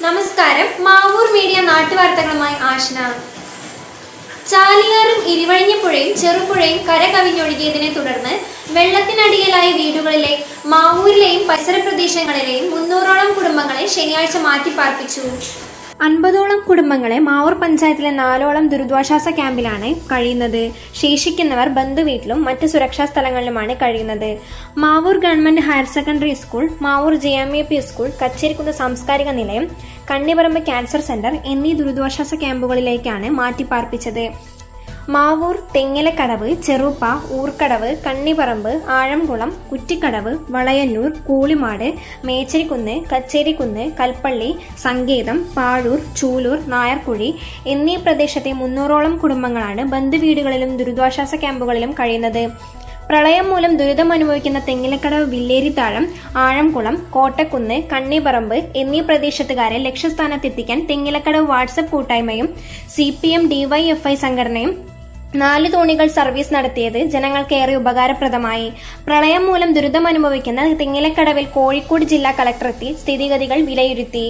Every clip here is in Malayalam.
നമസ്കാരം മാവൂർ മീഡിയ നാട്ടുവാർത്തകളുമായി ആശന ചാലിയാറും ഇരുവഴിഞ്ഞപ്പുഴയും ചെറുപുഴയും കരകവിഞ്ഞൊഴുകിയതിനെ തുടർന്ന് വെള്ളത്തിനടിയിലായ വീടുകളിലെ മാവൂരിലെയും പരിസര പ്രദേശങ്ങളിലെയും മുന്നൂറോളം കുടുംബങ്ങളെ ശനിയാഴ്ച മാറ്റിപ്പാർപ്പിച്ചു അൻപതോളം കുടുംബങ്ങളെ മാവൂർ പഞ്ചായത്തിലെ നാലോളം ദുരിതാശ്വാസ ക്യാമ്പിലാണ് കഴിയുന്നത് ശേഷിക്കുന്നവർ ബന്ധുവീട്ടിലും മറ്റ് സുരക്ഷാ സ്ഥലങ്ങളിലുമാണ് കഴിയുന്നത് Mavoor government higher secondary school Mavoor J M A P school Kacherikunnu സാംസ്കാരിക നിലയം കണ്ണിപറമ്പ് ക്യാൻസർ സെന്റർ എന്നീ ദുരിതാശ്വാസ ക്യാമ്പുകളിലേക്കാണ് മാറ്റിപ്പാർപ്പിച്ചത് മാവൂർ തെങ്ങിലക്കടവ് ചെറുപ്പ ഊർക്കടവ് കണ്ണിപ്പറമ്പ് ആഴംകുളം കുറ്റിക്കടവ് വളയന്നൂർ കൂളിമാട് മേച്ചരിക്കുന്ന് കച്ചേരിക്കുന്ന് കൽപ്പള്ളി സങ്കേതം പാഴൂർ ചൂലൂർ നായർക്കുഴി എന്നീ പ്രദേശത്തെ മുന്നൂറോളം കുടുംബങ്ങളാണ് ബന്ധുവീടുകളിലും ദുരിതാശ്വാസ ക്യാമ്പുകളിലും കഴിയുന്നത് പ്രളയം മൂലം ദുരിതം അനുഭവിക്കുന്ന തെങ്ങിലക്കടവ് വില്ലേരിത്താഴം ആഴംകുളം കോട്ടക്കുന്ന് കണ്ണിപ്പറമ്പ് എന്നീ പ്രദേശത്തുകാരെ ലക്ഷ്യസ്ഥാനത്തെത്തിക്കാൻ തെങ്ങിലക്കടവ് വാട്സപ്പ് കൂട്ടായ്മയും സി പി എം ഡിവൈഎഫ്ഐ സംഘടനയും നാല് തോണികൾ സർവീസ് നടത്തിയത് ജനങ്ങൾക്ക് ഏറെ ഉപകാരപ്രദമായി പ്രളയം മൂലം ദുരിതം അനുഭവിക്കുന്ന തെങ്ങിലക്കടവിൽ കോഴിക്കോട് ജില്ലാ കളക്ടറെത്തി സ്ഥിതിഗതികൾ വിലയിരുത്തി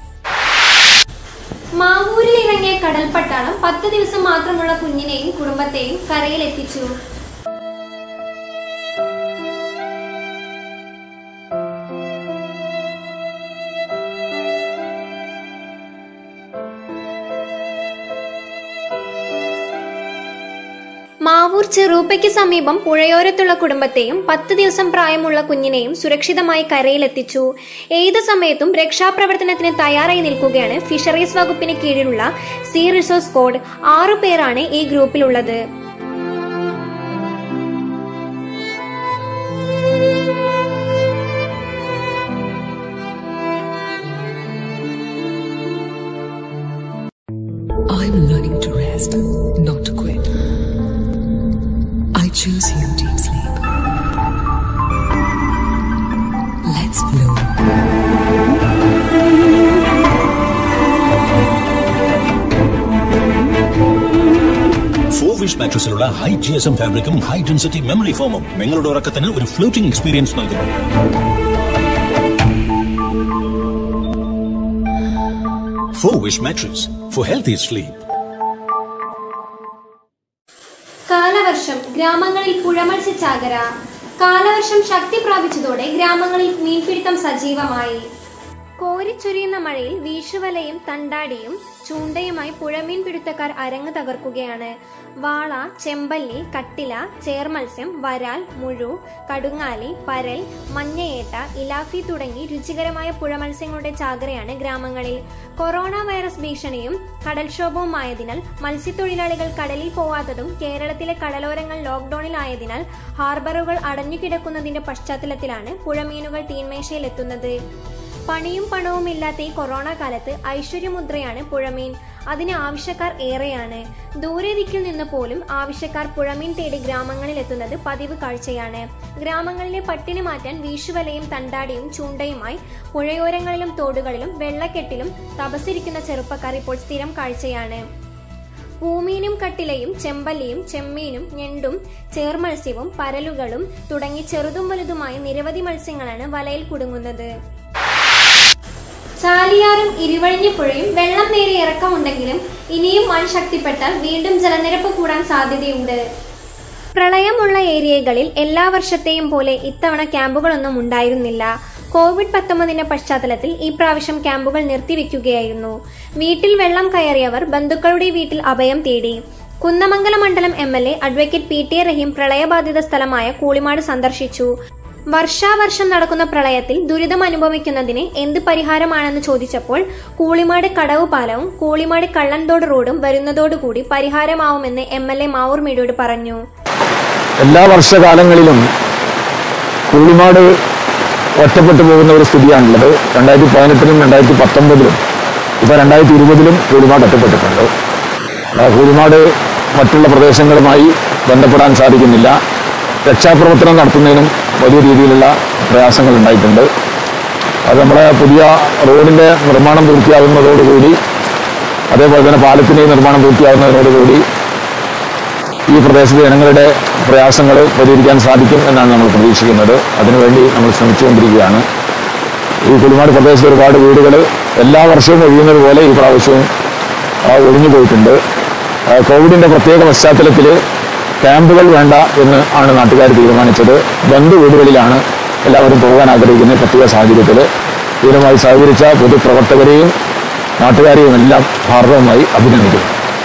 മാവൂരിൽ ഇറങ്ങിയ കടൽപ്പട്ടാളം പത്ത് ദിവസം മാത്രമുള്ള കുഞ്ഞിനെയും കുടുംബത്തെയും കരയിലെത്തിച്ചു മാവൂർ ചെറൂപ്പയ്ക്ക് സമീപം പുഴയോരത്തുള്ള കുടുംബത്തെയും പത്ത് ദിവസം പ്രായമുള്ള കുഞ്ഞിനെയും സുരക്ഷിതമായി കരയിലെത്തിച്ചു ഏത് സമയത്തും രക്ഷാപ്രവർത്തനത്തിന് തയ്യാറായി നിൽക്കുകയാണ് ഫിഷറീസ് വകുപ്പിന് കീഴിലുള്ള സീ റിസോഴ്സ് സ്ക്വാഡ് ആറു പേരാണ് ഈ ഗ്രൂപ്പിലുള്ളത് I'm learning to rest, not to quit. I choose you, deep sleep. Let's flow. For wish മാട്രസിലുള്ള ഹൈ ജി എസ് എം ഫാബ്രിക്കും ഹൈ ഡെൻസിറ്റി മെമ്മറി ഫോമും നിങ്ങളുടെ ഉറക്കത്തിന് ഒരു ഫ്ലോട്ടിംഗ് എക്സ്പീരിയൻസ് നൽകുന്നു for wish mattress for healthy sleep കാലവർഷം ഗ്രാമങ്ങളിൽ പുഴമത്സ്യചാകര കാലവർഷം ശക്തി പ്രാപിച്ചതോടെ ഗ്രാമങ്ങളിൽ മീൻപിടുത്തം സജീവമായി കോരിച്ചൊരിയുന്ന മഴയിൽ വീശുവലയും തണ്ടാടിയും ചൂണ്ടയുമായി പുഴമീൻ പിടുത്തക്കാർ അരങ്ങ് തകർക്കുകയാണ് വാള ചെമ്പല്ലി കട്ടില ചേർമത്സ്യം വരാൽ മുഴു കടുങ്ങാലി പരൽ മഞ്ഞയേട്ട ഇലാഫി തുടങ്ങി രുചികരമായ പുഴമത്സ്യങ്ങളുടെ ചാകരയാണ് ഗ്രാമങ്ങളിൽ കൊറോണ വൈറസ് ഭീഷണിയും കടൽക്ഷോഭവുമായതിനാൽ മത്സ്യത്തൊഴിലാളികൾ കടലിൽ പോവാത്തതും കേരളത്തിലെ കടലോരങ്ങൾ ലോക്ഡൌണിലായതിനാൽ ഹാർബറുകൾ അടഞ്ഞുകിടക്കുന്നതിന്റെ പശ്ചാത്തലത്തിലാണ് പുഴമീനുകൾ തീന്മേശയിലെത്തുന്നത് പണിയും പണവും ഇല്ലാത്ത ഈ കൊറോണ കാലത്ത് ഐശ്വര്യമുദ്രയാണ് പുഴമീൻ അതിന് ആവശ്യക്കാർ ഏറെയാണ് ദൂരെ ദിക്കിൽ നിന്ന് പോലും ആവശ്യക്കാർ പുഴമീൻ തേടി ഗ്രാമങ്ങളിൽ എത്തുന്നത് പതിവ് കാഴ്ചയാണ് ഗ്രാമങ്ങളിലെ പട്ടിണി മാറ്റാൻ വീശുവലയും തണ്ടാടിയും ചൂണ്ടയുമായി പുഴയോരങ്ങളിലും തോടുകളിലും വെള്ളക്കെട്ടിലും തപസിരിക്കുന്ന ചെറുപ്പക്കാർ ഇപ്പോൾ സ്ഥിരം കാഴ്ചയാണ് പൂമീനും കട്ടിലയും ചെമ്പല്ലിയും ചെമ്മീനും ഞണ്ടും ചേർമത്സ്യവും പരലുകളും തുടങ്ങി ചെറുതും വലുതുമായ നിരവധി മത്സ്യങ്ങളാണ് വലയിൽ കുടുങ്ങുന്നത് ചാലിയാറും ഇരുവഴിഞ്ഞപ്പുഴയും വെള്ളം നേരെ ഇറക്കമുണ്ടെങ്കിലും ഇനിയും മഴ ശക്തിപ്പെട്ടാൽ വീണ്ടും ജലനിരപ്പ് കൂടാൻ സാധ്യതയുണ്ട് പ്രളയമുള്ള ഏരിയകളിൽ എല്ലാ വർഷത്തെയും പോലെ ഇത്തവണ ക്യാമ്പുകളൊന്നും ഉണ്ടായിരുന്നില്ല കോവിഡ് പത്തൊമ്പതിന്റെ പശ്ചാത്തലത്തിൽ ഈ പ്രാവശ്യം ക്യാമ്പുകൾ നിർത്തിവെക്കുകയായിരുന്നു വീട്ടിൽ വെള്ളം കയറിയവർ ബന്ധുക്കളുടെ വീട്ടിൽ അഭയം തേടി കുന്നമംഗലം മണ്ഡലം M L A advocate P T Rahim പ്രളയബാധിത സ്ഥലമായ കൂളിമാട് സന്ദർശിച്ചു വർഷാവർഷം നടക്കുന്ന പ്രളയത്തിൽ ദുരിതം അനുഭവിക്കുന്നതിന് എന്ത് പരിഹാരമാണെന്ന് ചോദിച്ചപ്പോൾ കൂളിമാട് കടവ് പാലവും കൂളിമാട് കള്ളൻതോട് റോഡും വരുന്നതോടുകൂടി പരിഹാരമാവുമെന്ന് എം എൽ എ മാവൂർ മീഡിയോട് പറഞ്ഞു എല്ലാ വർഷകാലങ്ങളിലും കൂളിമാട് ഒറ്റപ്പെട്ടു പോകുന്ന ഒരു സ്ഥിതിയാണുള്ളത് രണ്ടായിരത്തി പതിനെട്ടിലും രണ്ടായിരത്തി പത്തൊമ്പതിലും ഇപ്പൊ രണ്ടായിരത്തി ഇരുപതിലും കൂളിമാട് ഒറ്റപ്പെട്ടിട്ടുണ്ട് ആ കൂളിമാട് മറ്റുള്ള പ്രദേശങ്ങളുമായി ബന്ധപ്പെടാൻ സാധിക്കുന്നില്ല രക്ഷാപ്രവർത്തനം നടത്തുന്നതിനും വലിയ രീതിയിലുള്ള പ്രയാസങ്ങൾ ഉണ്ടായിട്ടുണ്ട് അത് നമ്മുടെ പുതിയ റോഡിന്റെ നിർമ്മാണം പൂർത്തിയാകുന്നതോടുകൂടി അതേപോലെ തന്നെ പാലത്തിന്റെ നിർമ്മാണം പൂർത്തിയാകുന്നതോടുകൂടി ഈ പ്രദേശത്തെ ജനങ്ങളുടെ പ്രയാസങ്ങൾ പരിഹരിക്കാൻ സാധിക്കും എന്നാണ് നമ്മൾ പ്രതീക്ഷിക്കുന്നത് അതിനുവേണ്ടി നമ്മൾ ശ്രമിച്ചുകൊണ്ടിരിക്കുകയാണ് ഈ കുളിമാട് പ്രദേശത്ത് ഒരുപാട് വീടുകൾ എല്ലാ വർഷവും ഒഴിയുന്നത് പോലെ ഈ പ്രാവശ്യവും ആ, ഒഴിഞ്ഞു പോയിട്ടുണ്ട് ആ, കോവിഡിന്റെ പ്രത്യേക പശ്ചാത്തലത്തിൽ ക്യാമ്പുകൾ വേണ്ട എന്ന് ആണ് നാട്ടുകാർ തീരുമാനിച്ചത് ബന്ധു വീടുകളിലാണ് എല്ലാവരും പോകാൻ ആഗ്രഹിക്കുന്ന പ്രത്യേക സാഹചര്യത്തിൽ ഇതിനുമായി സഹകരിച്ച പൊതുപ്രവർത്തകരെയും നാട്ടുകാരെയും എല്ലാം ഹാർദവമായി അഭിനന്ദിക്കുന്നു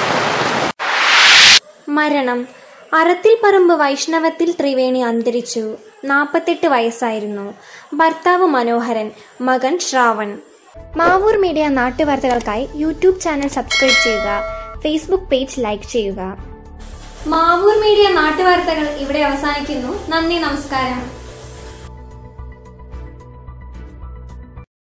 മരണം അറത്തിൽ പറമ്പ് വൈഷ്ണവത്തിൽ ത്രിവേണി അന്തരിച്ചു നാൽപ്പത്തെട്ട് വയസ്സായിരുന്നു ഭർത്താവ് മനോഹരൻ മകൻ ശ്രാവൺ മാവൂർ മീഡിയ നാട്ടുവാർത്തകൾക്കായി യൂട്യൂബ് ചാനൽ സബ്സ്ക്രൈബ് ചെയ്യുക ഫേസ്ബുക്ക് പേജ് ലൈക്ക് ചെയ്യുക മാവൂർ മീഡിയ നാട്ടുവാർത്തകൾ ഇവിടെ അവസാനിക്കുന്നു നന്ദി നമസ്കാരം